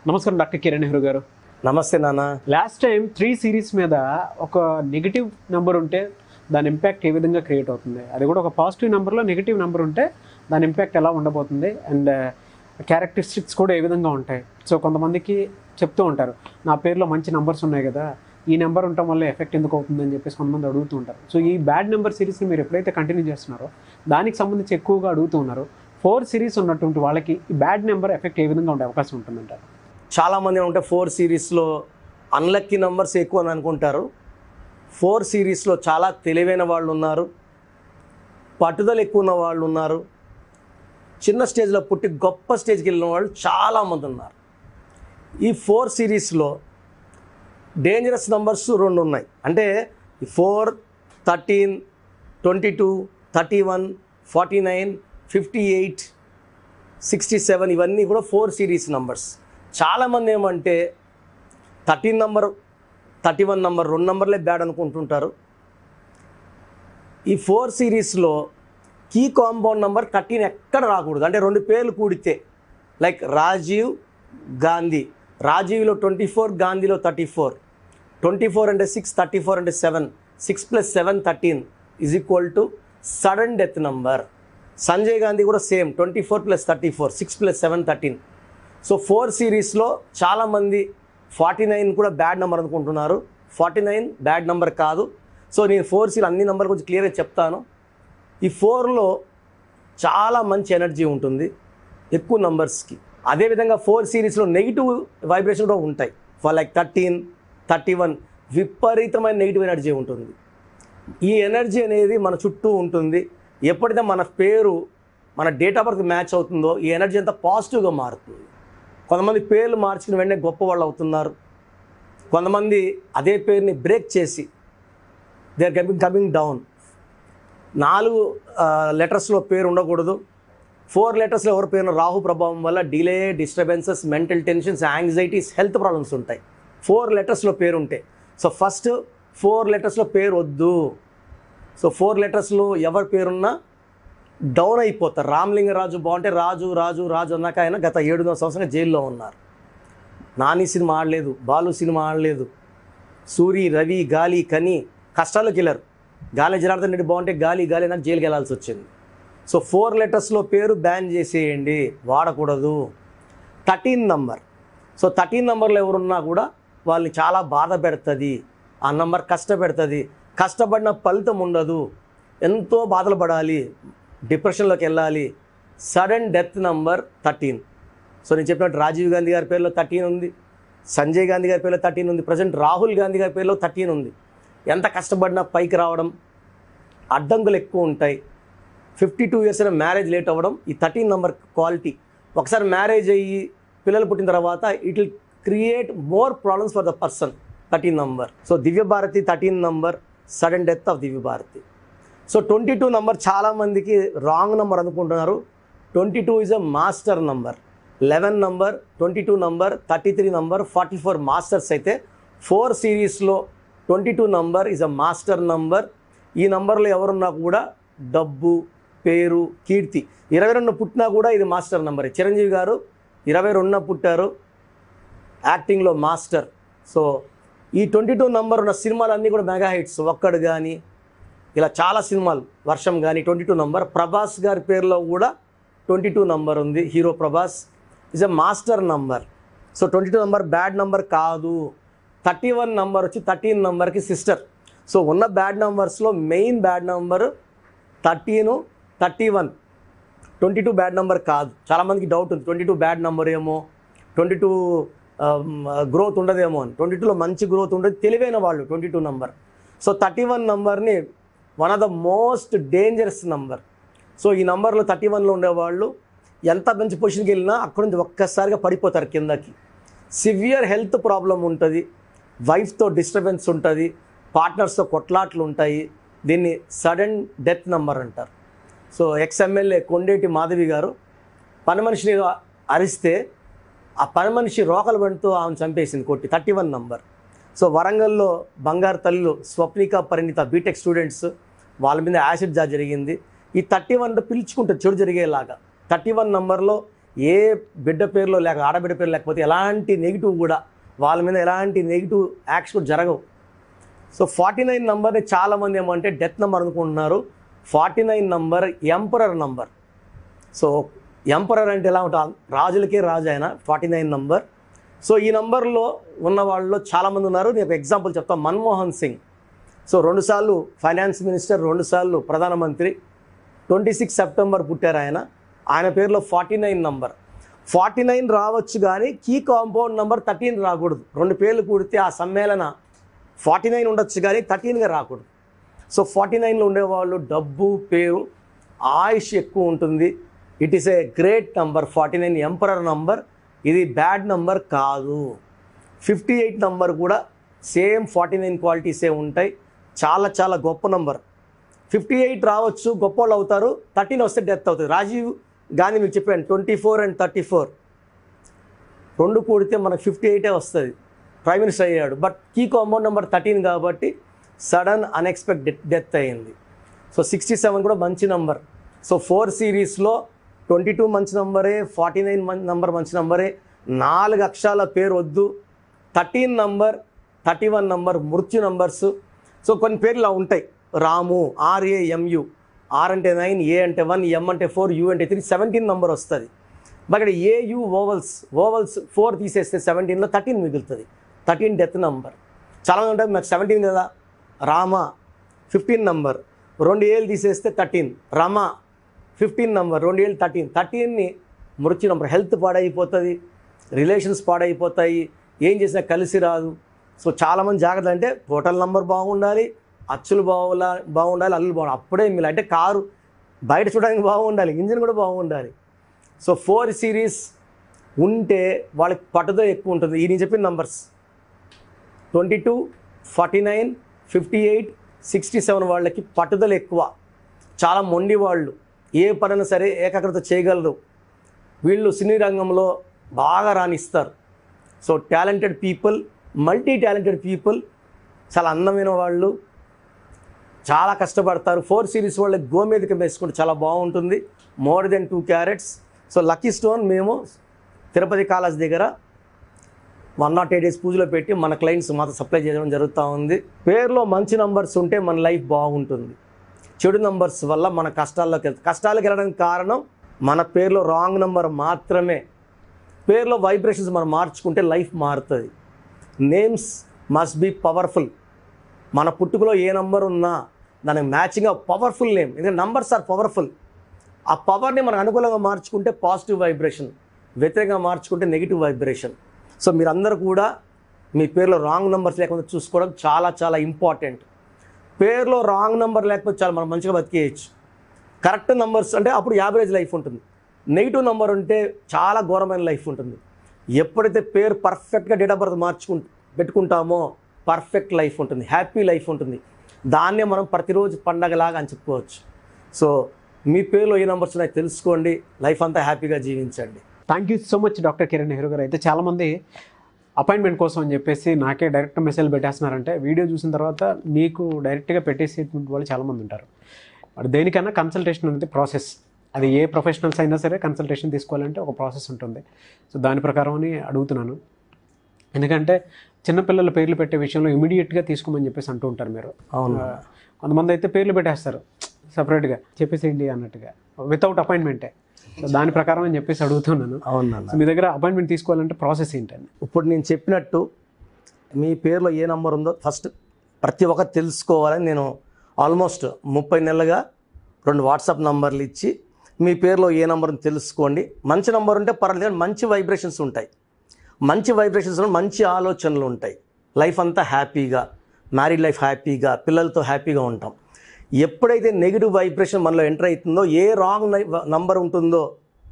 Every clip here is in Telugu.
నమస్కారం డాక్టర్ కిరణ్ నెహ్రూ గారు నమస్తే నాన్న లాస్ట్ టైం త్రీ సిరీస్ మీద ఒక నెగిటివ్ నెంబర్ ఉంటే దాని ఇంపాక్ట్ ఏ విధంగా క్రియేట్ అవుతుంది అది కూడా ఒక పాజిటివ్ నెంబర్లో నెగిటివ్ నెంబర్ ఉంటే దాని ఇంపాక్ట్ ఎలా ఉండబోతుంది అండ్ క్యారెక్టరిస్టిక్స్ కూడా ఏ విధంగా ఉంటాయి సో కొంతమందికి చెప్తూ ఉంటారు నా పేరులో మంచి నెంబర్స్ ఉన్నాయి కదా ఈ నెంబర్ ఉండటం వల్ల ఎఫెక్ట్ ఎందుకు అవుతుందని చెప్పేసి కొంతమంది అడుగుతూ ఉంటారు సో ఈ బ్యాడ్ నెంబర్ సిరీస్ని మీరు ఎప్పుడైతే కంటిన్యూ చేస్తున్నారో దానికి సంబంధించి ఎక్కువగా అడుగుతూ ఉన్నారు ఫోర్ సిరీస్ ఉన్నటువంటి వాళ్ళకి ఈ బ్యాడ్ నెంబర్ ఎఫెక్ట్ ఏ విధంగా ఉండే అవకాశం ఉంటుందంటారు చాలామంది ఉంటే ఫోర్ సిరీస్లో అన్లక్కీ నంబర్స్ ఎక్కువ అని అనుకుంటారు ఫోర్ సిరీస్లో చాలా తెలివైన వాళ్ళు ఉన్నారు పట్టుదల ఎక్కువ ఉన్న వాళ్ళు ఉన్నారు చిన్న స్టేజ్లో పుట్టి గొప్ప స్టేజ్కి వెళ్ళిన వాళ్ళు చాలామంది ఉన్నారు ఈ ఫోర్ సిరీస్లో డేంజరస్ నంబర్స్ రెండు ఉన్నాయి అంటే four thirteen twenty two thirty one forty nine fifty eight sixty seven ఇవన్నీ కూడా ఫోర్ సిరీస్ నంబర్స్ చాలామంది ఏమంటే thirteen number thirty one number రెండు నంబర్లే బ్యాడ్ అనుకుంటుంటారు ఈ ఫోర్ సిరీస్లో కీ కాంపౌండ్ నంబర్ థర్టీన్ ఎక్కడ రాకూడదు అంటే రెండు పేర్లు కూడితే లైక్ రాజీవ్ గాంధీ రాజీవ్లో ట్వంటీ ఫోర్ గాంధీలో థర్టీ ఫోర్ ట్వంటీ ఫోర్ అంటే సిక్స్ థర్టీ ఫోర్ అంటే seven six plus seven thirteen is equal to sudden death number Sanjay Gandhi కూడా same twenty four plus thirty four six plus seven thirteen so four సిరీస్లో చాలామంది ఫార్టీ నైన్ కూడా బ్యాడ్ నెంబర్ అనుకుంటున్నారు ఫార్టీ నైన్ బ్యాడ్ నెంబర్ కాదు సో నేను ఫోర్ సీల్ అన్ని నెంబర్ గురించి క్లియర్గా చెప్తాను ఈ ఫోర్లో చాలా మంచి ఎనర్జీ ఉంటుంది ఎక్కువ నంబర్స్కి అదేవిధంగా ఫోర్ సిరీస్లో నెగిటివ్ వైబ్రేషన్ కూడా ఉంటాయి for like thirteen thirty one విపరీతమైన నెగిటివ్ ఎనర్జీ ఉంటుంది ఈ ఎనర్జీ అనేది మన చుట్టూ ఉంటుంది ఎప్పుడైతే మన పేరు మన డేట్ ఆఫ్ బర్త్ మ్యాచ్ అవుతుందో ఈ ఎనర్జీ అంతా పాజిటివ్గా మారుతుంది కొంతమంది పేర్లు మార్చుకుని వెంటనే గొప్ప వాళ్ళు అవుతున్నారు కొంతమంది అదే పేరుని బ్రేక్ చేసి they are coming coming down నాలుగు లెటర్స్లో పేరు ఉండకూడదు ఫోర్ లెటర్స్లో ఎవరి పేరు రాహు ప్రభావం వల్ల delay disturbances mental tensions anxieties health problems ఉంటాయి ఫోర్ లెటర్స్లో పేరు ఉంటే సో ఫస్ట్ ఫోర్ లెటర్స్లో పేరు వద్దు సో ఫోర్ లెటర్స్లో ఎవరి పేరున్నా డౌన్ అయిపోతారు రామలింగరాజు బాగుంటే రాజు రాజు రాజు అన్నాక ఆయన గత ఏడున్నర సంవత్సరంగా జైల్లో ఉన్నారు నాని సినిమా ఆడలేదు బాలు సినిమా ఆడలేదు సూరి రవి గాలి కని కష్టాల్లోకి వెళ్ళారు గాలి జనార్దన్ రెడ్డి బాగుంటే గాలి గాలి నాకు జైలుకి వెళ్ళాల్సి వచ్చింది సో ఫోర్ లెటర్స్లో పేరు బ్యాన్ చేసేయండి వాడకూడదు థర్టీన్ నంబర్ సో థర్టీన్ నంబర్లో ఎవరున్నా కూడా వాళ్ళని చాలా బాధ పెడుతుంది ఆ నంబర్ కష్టపెడుతుంది కష్టపడిన ఫలితం ఉండదు ఎంతో బాధలు పడాలి డిప్రెషన్లోకి వెళ్ళాలి sudden death number thirteen so నేను చెప్పినట్టు రాజీవ్ గాంధీ గారి పేరులో థర్టీన్ ఉంది సంజయ్ గాంధీ గారి పేరులో థర్టీన్ ఉంది ప్రజెంట్ రాహుల్ గాంధీ గారి పేరులో థర్టీన్ ఉంది ఎంత కష్టపడినా పైకి రావడం అడ్డంకులు ఎక్కువ ఉంటాయి ఫిఫ్టీ టూ ఇయర్స్ అయినా మ్యారేజ్ లేట్ అవ్వడం ఈ థర్టీన్ నెంబర్ క్వాలిటీ ఒకసారి మ్యారేజ్ అయ్యి పిల్లలు పుట్టిన తర్వాత it will create more problems for the person thirteen number so Divya Bharati thirteen number sudden death of Divya Bharati so twenty two number చాలామందికి రాంగ్ నంబర్ అనుకుంటున్నారు twenty two is a master number eleven number twenty two number thirty three number forty four masters అయితే ఫోర్ సిరీస్లో twenty two number is a master number ఈ నంబర్లో ఎవరున్నా కూడా డబ్బు పేరు కీర్తి ఇరవై రెండు పుట్టినా కూడా ఇది మాస్టర్ నంబర్ చిరంజీవి గారు ఇరవై రెండున పుట్టారు యాక్టింగ్లో మాస్టర్ సో ఈ ట్వంటీ టూ నంబర్ ఉన్న సినిమాలన్నీ కూడా మెగా హిట్స్ ఒక్కడు కానీ ఇలా చాలా సినిమాలు వర్షం కానీ ట్వంటీ టూ నంబర్ ప్రభాస్ గారి పేరులో కూడా ట్వంటీ టూ నంబర్ ఉంది hero Prabhas is a master number so twenty two number bad number కాదు థర్టీ వన్ నంబర్ వచ్చి థర్టీన్ నంబర్కి సిస్టర్ సో ఉన్న బ్యాడ్ నంబర్స్లో main bad number thirteen thirty one twenty two bad number కాదు చాలామందికి డౌట్ ఉంది ట్వంటీ టూ బ్యాడ్ నెంబర్ ఏమో ట్వంటీ టూ గ్రోత్ ఉండదేమో అని ట్వంటీ టూలో మంచి గ్రోత్ ఉండదు తెలివైన వాళ్ళు twenty two number so thirty one నంబర్ని one of the most dangerous number so ఈ నంబర్లో థర్టీ వన్లో ఉండేవాళ్ళు ఎంత మంచి పొజిషన్కి వెళ్ళినా అక్కడ నుంచి ఒక్కసారిగా పడిపోతారు కిందకి సివియర్ హెల్త్ ప్రాబ్లం ఉంటుంది వైఫ్తో డిస్టర్బెన్స్ ఉంటుంది పార్ట్నర్స్తో కొట్లాట్లు ఉంటాయి దీన్ని సడన్ డెత్ నంబర్ అంటారు so ex MLA Kondeti Madhavi గారు పని మనిషిని అరిస్తే ఆ పని మనిషి రోకలు పడుతూ ఆమెను చంపేసింది కొట్టి థర్టీ వన్ నంబర్ సో వరంగల్లో బంగారు తల్లు స్వప్నిక పరిణిత బీటెక్ స్టూడెంట్స్ వాళ్ళ మీద యాసిడ్ జా జరిగింది ఈ థర్టీ వన్ పిలుచుకుంటే చెడు జరిగేలాగా థర్టీ వన్ నంబర్లో ఏ బిడ్డ పేరులో లేక ఆడబిడ్డ పేరు లేకపోతే ఎలాంటి నెగిటివ్ కూడా వాళ్ళ మీద ఎలాంటి నెగిటివ్ యాక్ట్స్ కూడా జరగవు సో ఫార్టీ నైన్ నంబర్ని చాలామంది ఏమంటే డెత్ నెంబర్ అనుకుంటున్నారు forty nine number emperor number so emperor అంటే ఎలా ఉంటుంది రాజులకే రాజు ఆయన ఫార్టీ నైన్ నంబర్ సో ఈ నంబర్లో ఉన్న వాళ్ళలో చాలామంది ఉన్నారు నేను ఒక ఎగ్జాంపుల్ చెప్తాను మన్మోహన్ సింగ్ సో రెండుసార్లు ఫైనాన్స్ మినిస్టర్ రెండుసార్లు ప్రధానమంత్రి ట్వంటీ సిక్స్ సెప్టెంబర్ పుట్టారు ఆయన ఆయన పేరులో forty nine number forty nine రావచ్చు కానీ కీ కాంపౌండ్ నంబర్ థర్టీన్ రాకూడదు రెండు పేర్లు కూడితే ఆ సమ్మేళన ఫార్టీ నైన్ ఉండొచ్చు కానీ థర్టీన్గా రాకూడదు సో ఫార్టీ నైన్లో ఉండేవాళ్ళు డబ్బు పేరు ఆయుష్ ఎక్కువ ఉంటుంది it is a great number forty nine emperor number ఇది బ్యాడ్ నంబర్ కాదు ఫిఫ్టీ ఎయిట్ నంబర్ కూడా సేమ్ ఫార్టీ నైన్ క్వాలిటీసే ఉంటాయి చాలా చాలా గొప్ప నంబర్ ఫిఫ్టీ ఎయిట్ రావచ్చు గొప్ప వాళ్ళు అవుతారు థర్టీన్ వస్తే డెత్ అవుతుంది రాజీవ్ గాంధీ మీకు చెప్పాను twenty four and thirty four రెండు కూడితే మనకు ఫిఫ్టీ ఎయిటే వస్తుంది ప్రైమ్ మినిస్టర్ అయ్యాడు but key compound number thirteen కాబట్టి సడన్ అన్ఎక్స్పెక్టెడ్ డెత్ అయింది సో సిక్స్టీ సెవెన్ కూడా మంచి నంబర్ సో ఫోర్ సిరీస్లో ట్వంటీ టూ మంచి నంబరే ఫార్టీ నైన్ నంబర్ మంచి నంబరే నాలుగు అక్షరాల పేరు వద్దు thirteen number thirty one number మృత్యు నంబర్స్ సో కొన్ని పేర్లు ఇలా ఉంటాయి రాము ఆర్ఏఎంయు ఆర్ అంటే నైన్ ఏ అంటే వన్ ఎం అంటే ఫోర్ యూ అంటే త్రీ సెవెంటీన్ నంబర్ వస్తుంది బట్ ఇక్కడ ఏయు ఓవల్స్ ఓవల్స్ ఫోర్ తీసేస్తే సెవెంటీన్లో థర్టీన్ మిగులుతుంది థర్టీన్ డెత్ నంబర్ చాలా మంది ఉంటారు నాకు సెవెంటీన్ కదా రామ ఫిఫ్టీన్ నంబర్ రెండు ఏళ్ళు తీసేస్తే థర్టీన్ రమ ఫిఫ్టీన్ నంబర్ రెండు ఏళ్ళు థర్టీన్ థర్టీన్ని మృత్యు నంబర్ హెల్త్ పాడైపోతుంది రిలేషన్స్ పాడైపోతాయి ఏం చేసినా కలిసి రాదు సో చాలామంది జాగ్రత్త అంటే టోటల్ నంబర్ బాగుండాలి అచ్చులు బాగులా బాగుండాలి అల్లులు బాగుండాలి అప్పుడే మీరు అంటే కారు బయట చూడడానికి బాగుండాలి ఇంజిన్ కూడా బాగుండాలి సో ఫోర్ సిరీస్ ఉంటే వాళ్ళకి పట్టుదల ఎక్కువ ఉంటుంది ఈ నేను చెప్పిన numbers twenty two forty nine fifty eight sixty seven వాళ్ళకి పట్టుదల ఎక్కువ చాలా మొండి వాళ్ళు ఏ పనైనా సరే ఏకాగ్రత చేయగలరు వీళ్ళు సినీ రంగంలో బాగా రాణిస్తారు so talented people multi talented people చాలా అందమైన వాళ్ళు చాలా కష్టపడతారు ఫోర్ సిరీస్ వాళ్ళకి గోమేదిక వేసుకుంటే చాలా బాగుంటుంది more than two carats so lucky stone మేము తిరుపతి కాలేజ్ దగ్గర వన్ నాట్ ఎయిట్ డేస్ పూజలో పెట్టి మన క్లయింట్స్ మాతో సప్లై చేయడం జరుగుతూ ఉంది పేరులో మంచి నంబర్స్ ఉంటే మన లైఫ్ బాగుంటుంది చెడు నంబర్స్ వల్ల మన కష్టాల్లోకి వెళ్తాం కష్టాలకు వెళ్ళడానికి కారణం మన పేరులో రాంగ్ నంబర్ మాత్రమే పేరులో వైబ్రేషన్స్ మనం మార్చుకుంటే లైఫ్ మారుతుంది నేమ్స్ మస్ట్ బీ పవర్ఫుల్ మన పుట్టుకలో ఏ నంబర్ ఉన్నా దానికి మ్యాచింగ్ పవర్ఫుల్ నేమ్ ఎందుకంటే నంబర్స్ ఆర్ పవర్ఫుల్ ఆ పవర్ని మనం అనుకూలంగా మార్చుకుంటే పాజిటివ్ వైబ్రేషన్ వ్యతిరేకంగా మార్చుకుంటే నెగిటివ్ వైబ్రేషన్ సో మీరందరూ కూడా మీ పేరులో రాంగ్ నెంబర్స్ లేకుండా చూసుకోవడం చాలా చాలా ఇంపార్టెంట్ పేరులో రాంగ్ నెంబర్ లేకపోతే చాలా మనం మంచిగా బతికేయచ్చు కరెక్ట్ నెంబర్స్ అంటే అప్పుడు యావరేజ్ లైఫ్ ఉంటుంది నెగిటివ్ నెంబర్ ఉంటే చాలా ఘోరమైన లైఫ్ ఉంటుంది ఎప్పుడైతే పేరు పర్ఫెక్ట్గా డేట్ ఆఫ్ బర్త్ మార్చుకు పెట్టుకుంటామో పర్ఫెక్ట్ లైఫ్ ఉంటుంది హ్యాపీ లైఫ్ ఉంటుంది దాన్నే మనం ప్రతిరోజు పండగలాగా అని చెప్పుకోవచ్చు సో మీ పేరులో ఏ నెంబర్స్ ఉన్నాయో తెలుసుకోండి లైఫ్ అంతా హ్యాపీగా జీవించండి thank you so much doctor Kiran Nehru గారు అయితే చాలామంది అపాయింట్మెంట్ కోసం అని చెప్పేసి నాకే డైరెక్ట్ మెసేజ్ పెట్టేస్తున్నారంటే వీడియో చూసిన తర్వాత మీకు డైరెక్ట్గా పెట్టేసేటువంటి వాళ్ళు చాలామంది ఉంటారు మరి దేనికన్నా కన్సల్టేషన్ అనేది ప్రాసెస్ అది ఏ ప్రొఫెషనల్స్ అయినా సరే కన్సల్టేషన్ తీసుకోవాలంటే ఒక ప్రాసెస్ ఉంటుంది సో దాని ప్రకారం అని అడుగుతున్నాను ఎందుకంటే చిన్నపిల్లల పేర్లు పెట్టే విషయంలో ఇమీడియట్గా తీసుకోమని చెప్పేసి అంటూ ఉంటారు మీరు అవును ఆ, కొంతమంది అయితే పేర్లు పెట్టేస్తారు సపరేట్గా చెప్పేసేయండి అన్నట్టుగా వితౌట్ అపాయింట్మెంటే సో దాని ప్రకారం అని చెప్పేసి అడుగుతున్నాను అవునన్న సో మీ దగ్గర అపాయింట్మెంట్ తీసుకోవాలంటే ప్రాసెస్ ఏంటండి ఇప్పుడు నేను చెప్పినట్టు మీ పేరులో ఏ నంబర్ ఉందో ఫస్ట్ ప్రతి ఒక్కరు తెలుసుకోవాలని నేను ఆల్మోస్ట్ ముప్పై నెలలుగా రెండు వాట్సాప్ నంబర్లు ఇచ్చి మీ పేరులో ఏ నంబర్ ఉందో తెలుసుకోండి మంచి నంబర్ ఉంటే పర్వాలేదు కానీ మంచి వైబ్రేషన్స్ ఉంటాయి మంచి వైబ్రేషన్స్ మంచి ఆలోచనలు ఉంటాయి లైఫ్ అంతా హ్యాపీగా మ్యారీడ్ లైఫ్ హ్యాపీగా పిల్లలతో హ్యాపీగా ఉంటాం ఎప్పుడైతే నెగిటివ్ వైబ్రేషన్ మనలో ఎంటర్ అవుతుందో ఏ రాంగ్ నంబర్ ఉంటుందో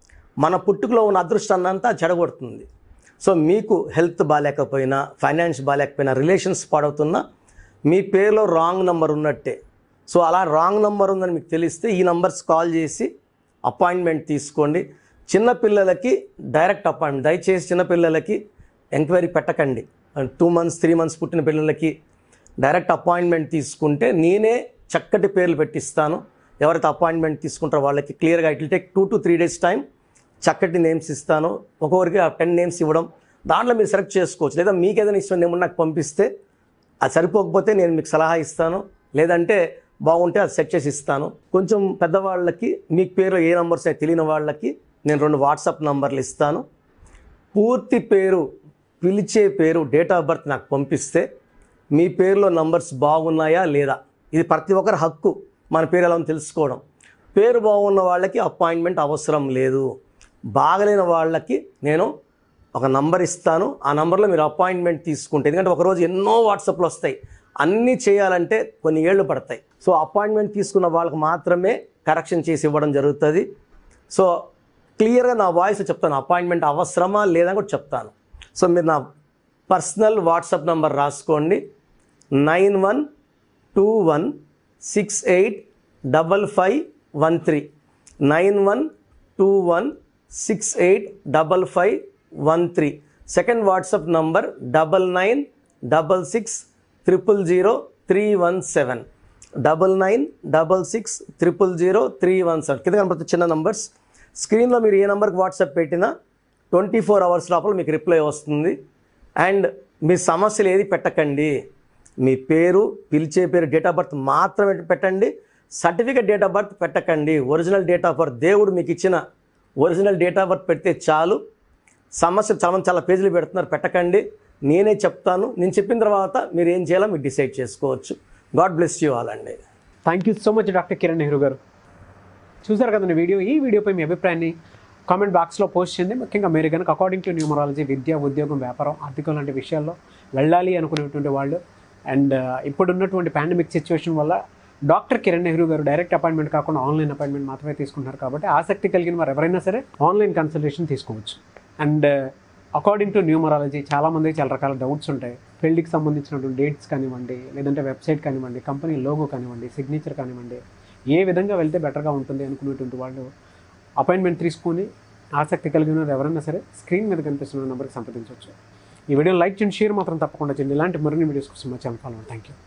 మన పుట్టుకలో ఉన్న అదృష్టాన్ని అంతా చెడగొడుతుంది సో మీకు హెల్త్ బాగాలేకపోయినా ఫైనాన్స్ బాగాలేకపోయినా రిలేషన్స్ పాడవుతున్నా మీ పేరులో రాంగ్ నంబర్ ఉన్నట్టే సో అలా రాంగ్ నంబర్ ఉందని మీకు తెలిస్తే ఈ నంబర్స్ కాల్ చేసి అపాయింట్మెంట్ తీసుకోండి చిన్నపిల్లలకి డైరెక్ట్ అపాయింట్మెంట్ దయచేసి చిన్నపిల్లలకి ఎంక్వైరీ పెట్టకండి టూ మంత్స్ త్రీ మంత్స్ పుట్టిన పిల్లలకి డైరెక్ట్ అపాయింట్మెంట్ తీసుకుంటే నేనే చక్కటి పేర్లు పెట్టిస్తాను ఎవరైతే అపాయింట్మెంట్ తీసుకుంటారో వాళ్ళకి క్లియర్గా it will take two to three days time చక్కటి నేమ్స్ ఇస్తాను ఒక్కొక్కరికి ఆ టెన్ నేమ్స్ ఇవ్వడం దాంట్లో మీరు సెలెక్ట్ చేసుకోవచ్చు లేదా మీకు ఏదైనా ఇష్టం నేమ్ నాకు పంపిస్తే అది సరిపోకపోతే నేను మీకు సలహా ఇస్తాను లేదంటే బాగుంటే అది సెట్ చేసి ఇస్తాను కొంచెం పెద్దవాళ్ళకి మీ పేరు ఏ నంబర్స్ అయితే తెలియని వాళ్ళకి నేను రెండు వాట్సాప్ నంబర్లు ఇస్తాను పూర్తి పేరు పిలిచే పేరు డేట్ ఆఫ్ బర్త్ నాకు పంపిస్తే మీ పేరులో నంబర్స్ బాగున్నాయా లేదా ఇది ప్రతి ఒక్కరి హక్కు మన పేరు ఎలా ఉందో తెలుసుకోవడం పేరు బాగున్న వాళ్ళకి అపాయింట్మెంట్ అవసరం లేదు బాగలేని వాళ్ళకి నేను ఒక నంబర్ ఇస్తాను ఆ నంబర్లో మీరు అపాయింట్మెంట్ తీసుకుంటే ఎందుకంటే ఒకరోజు ఎన్నో వాట్సాప్లు వస్తాయి అన్నీ చేయాలంటే కొన్ని ఏళ్ళు పడతాయి సో అపాయింట్మెంట్ తీసుకున్న వాళ్ళకి మాత్రమే కరెక్షన్ చేసి ఇవ్వడం జరుగుతుంది సో క్లియర్గా నా వాయిస్ చెప్తాను అపాయింట్మెంట్ అవసరమా లేదా కూడా చెప్తాను సో మీరు నా పర్సనల్ వాట్సాప్ నంబర్ రాసుకోండి nine one two one six eight double five one three nine one two one six eight double five one three second WhatsApp number double nine double six triple zero three one seven double nine double six triple zero three one seven కింద కనపడుతుంది చిన్న నంబర్స్ స్క్రీన్లో మీరు ఏ నెంబర్కి వాట్సాప్ పెట్టినా ట్వంటీ ఫోర్ అవర్స్ లోపల మీకు రిప్లై వస్తుంది అండ్ మీ సమస్యలు ఏది పెట్టకండి మీ పేరు పిలిచే పేరు డేట్ ఆఫ్ బర్త్ మాత్రమే పెట్టండి సర్టిఫికేట్ డేట్ ఆఫ్ బర్త్ పెట్టకండి ఒరిజినల్ డేట్ ఆఫ్ బర్త్ దేవుడు మీకు ఇచ్చిన ఒరిజినల్ డేట్ ఆఫ్ బర్త్ పెడితే చాలు సమస్య చాలా మంది చాలా పేజీలు పెడుతున్నారు పెట్టకండి నేనే చెప్తాను నేను చెప్పిన తర్వాత మీరు ఏం చేయాలో మీరు డిసైడ్ చేసుకోవచ్చు గాడ్ బ్లెస్ యూ ఆల్ అండి thank you so much doctor Kiran Nehru గారు చూసారు కదండి వీడియో ఈ వీడియోపై మీ అభిప్రాయాన్ని కామెంట్ బాక్స్లో పోస్ట్ చేయండి ముఖ్యంగా మీరు కనుక అకార్డింగ్ టు న్యూమరాలజీ విద్య ఉద్యోగం వ్యాపారం ఆర్థికం లాంటి విషయాల్లో వెళ్ళాలి అనుకునేటువంటి వాళ్ళు అండ్ ఇప్పుడున్నటువంటి పాండమిక్ సిచ్యువేషన్ వల్ల డాక్టర్ కిరణ్ నెహ్రూ గారు డైరెక్ట్ అపాయింట్మెంట్ కాకుండా ఆన్లైన్ అపాయింట్మెంట్ మాత్రమే తీసుకుంటున్నారు కాబట్టి ఆసక్తి కలిగిన వారు ఎవరైనా సరే ఆన్లైన్ కన్సల్టేషన్ తీసుకోవచ్చు అండ్ అకార్డింగ్ టు న్యూమరాలజీ చాలామంది చాలా రకాల డౌట్స్ ఉంటాయి ఫీల్డ్కి సంబంధించినటువంటి డేట్స్ కానివ్వండి లేదంటే వెబ్సైట్ కానివ్వండి కంపెనీ లోగో కానివ్వండి సిగ్నేచర్ కానివ్వండి ఏ విధంగా వెళ్తే బెటర్గా ఉంటుంది అనుకునేటువంటి వాళ్ళు అపాయింట్మెంట్ తీసుకొని ఆసక్తి కలిగిన వారు ఎవరైనా సరే స్క్రీన్ మీద కనిపిస్తున్న నెంబర్కి సంప్రదించవచ్చు ఈ వీడియో లైక్ చేయండి షేర్ మాత్రం తప్పకుండా చేయండి ఇలాంటి మరిన్ని వీడియోస్ కోసం మా ఛానల్ ఫాలో థ్యాంక్ యూ